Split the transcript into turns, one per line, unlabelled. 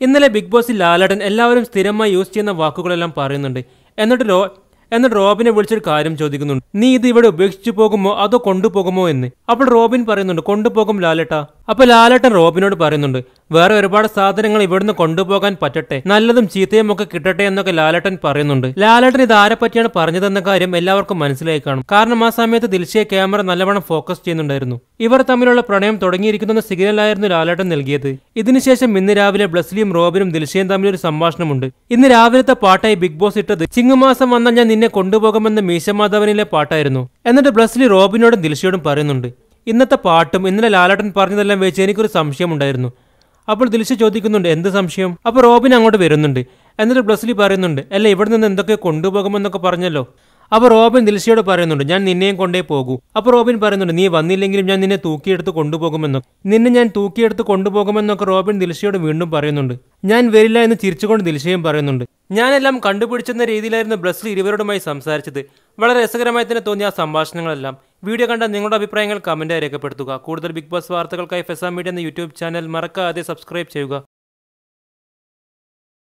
ഇന്നലെ ബിഗ് ബോസിൽ ലാലേട്ടൻ എല്ലാവരും സ്ഥിരമായി യൂസ് ചെയ്യുന്ന വാക്കുകളെല്ലാം പറയുന്നുണ്ട് എന്നിട്ട് രോ എന്നിട്ട് റോബിനെ വിളിച്ചൊരു കാര്യം ചോദിക്കുന്നുണ്ട് നീ ഇത് ഇവിടെ ഉപേക്ഷിച്ചു പോകുമോ അതോ കൊണ്ടുപോകുമോ എന്ന് അപ്പോൾ റോബിൻ പറയുന്നുണ്ട് കൊണ്ടുപോകും ലാലേട്ട അപ്പൊ ലാലേട്ടൻ റോബിനോട് പറയുന്നുണ്ട് വേറെ ഒരുപാട് സാധനങ്ങൾ ഇവിടുന്ന് കൊണ്ടുപോകാൻ പറ്റട്ടെ നല്ലതും ചീത്തയും ഒക്കെ കിട്ടട്ടെ എന്നൊക്കെ ലാലേട്ടൻ പറയുന്നുണ്ട് ലാലേട്ടൻ ഇത് ആരെ പറ്റിയാണ് പറഞ്ഞതെന്ന കാര്യം എല്ലാവർക്കും മനസ്സിലായി കാണും കാരണം ആ സമയത്ത് ദിൽഷയെ ക്യാമറ നല്ലവണ്ണം ഫോക്കസ് ചെയ്യുന്നുണ്ടായിരുന്നു ഇവർ തമ്മിലുള്ള പ്രണയം തുടങ്ങിയിരിക്കുന്ന സിഗ്നലായിരുന്നു ലാലേട്ടൻ നൽകിയത് ഇതിനുശേഷം ഇന്ന് രാവിലെ ബ്ലസ്ലിയും റോബിനും ദിൽഷയും തമ്മിൽ ഒരു സംഭാഷണമുണ്ട് ഇന്ന് രാവിലത്തെ പാട്ടായി ബിഗ് ബോസ് ഇട്ടത് ചിങ്ങമാസം വന്നാൽ ഞാൻ നിന്നെ കൊണ്ടുപോകുമെന്ന മീശമാധവനിലെ പാട്ടായിരുന്നു എന്നിട്ട് ബ്ലസ്ലി റോബിനോടും ദിൽഷയോടും പറയുന്നുണ്ട് ഇന്നത്തെ പാട്ടും ഇന്നലെ ലാലേട്ടൻ പറഞ്ഞതെല്ലാം വെച്ച് എനിക്കൊരു സംശയമുണ്ടായിരുന്നു അപ്പോൾ ദിൽഷ ചോദിക്കുന്നുണ്ട് എന്ത് സംശയം അപ്പോൾ റോബിൻ അങ്ങോട്ട് വരുന്നുണ്ട് എന്നിട്ട് ബ്ലസ്ലി പറയുന്നുണ്ട് അല്ല ഇവിടെ നിന്ന് എന്തൊക്കെ കൊണ്ടുപോകുമെന്നൊക്കെ പറഞ്ഞല്ലോ അപ്പോൾ റോബിൻ ദിൽഷയോട് പറയുന്നുണ്ട് ഞാൻ നിന്നെയും കൊണ്ടേ പോകൂ അപ്പോൾ റോബിൻ പറയുന്നുണ്ട് നീ വന്നില്ലെങ്കിലും ഞാൻ നിന്നെ തൂക്കിയെടുത്ത് കൊണ്ടുപോകുമെന്നൊക്കെ നിന്നെ ഞാൻ തൂക്കിയെടുത്ത് കൊണ്ടുപോകുമെന്നൊക്കെ റോബിൻ ദിൽഷയോട് വീണ്ടും പറയുന്നുണ്ട് ഞാൻ വരില്ല എന്ന് ചിരിച്ചുകൊണ്ട് ദിൽഷയും പറയുന്നുണ്ട് ഞാനെല്ലാം കണ്ടുപിടിച്ചെന്ന രീതിയിലായിരുന്നു ബ്ലസ്ലി ഇരുവരോടുമായി സംസാരിച്ചത് വളരെ രസകരമായി തന്നെ തോന്നിയ ആ സംഭാഷണങ്ങളെല്ലാം വീഡിയോ കണ്ട നിങ്ങളുടെ അഭിപ്രായങ്ങൾ കമന്റായി രേഖപ്പെടുത്തുക കൂടുതൽ ബിഗ് ബോസ് വാർത്തകൾക്കായി ഫെസാ മീഡിയ എന്ന യൂട്യൂബ് ചാനൽ മറക്കാതെ സബ്സ്ക്രൈബ് ചെയ്യുക